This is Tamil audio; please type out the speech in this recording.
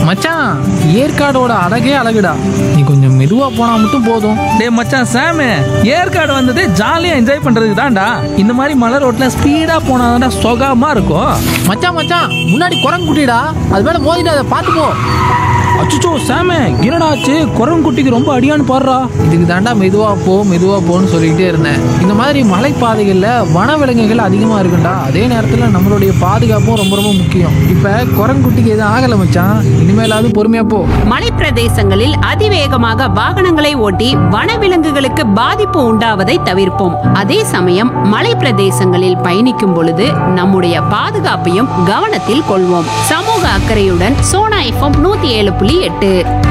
மச்சான் ஏற்காடோட அழகே அழகுடா நீ கொஞ்சம் மெதுவா போனா மட்டும் போதும் டேய் மச்சான் சாமு ஏற்காடு வந்தது ஜாலியாக என்ஜாய் பண்ணுறதுக்கு தான்டா இந்த மாதிரி மலை ரோட்டில் ஸ்பீடாக போனாதான்டா சுகமாக இருக்கும் மச்சான் மச்சான் முன்னாடி குரங்கு குட்டிடா அது மேல மோதிட்டு அதை பார்த்து போ அச்சுச்சோ சாமு என்னடா ஆச்சு குரங்குட்டிக்கு ரொம்ப அடியான்னு பாடுறா இதுக்கு தாண்டா மெதுவா போ மெதுவா போன்னு சொல்லிக்கிட்டே இருந்தேன் இந்த மாதிரி மலைப்பாதைகள்ல வனவிலங்குகள் அதிகமா இருக்குண்டா அதே நேரத்துல நம்மளுடைய பாதுகாப்பும் ரொம்ப ரொம்ப முக்கியம் இப்ப குரங்குட்டிக்கு எதுவும் ஆகல மச்சான் இனிமேலாவது பொறுமையா போ மலைப்பிரதேசங்களில் அதிவேகமாக வாகனங்களை ஓட்டி வனவிலங்குகளுக்கு பாதிப்பு உண்டாவதை தவிர்ப்போம் அதே சமயம் மலைப்பிரதேசங்களில் பயணிக்கும் பொழுது நம்முடைய பாதுகாப்பையும் கவனத்தில் கொள்வோம் சமூக அக்கறையுடன் சோனா எஃப்எம் நூத்தி ஏழு புள்ளி எட்டு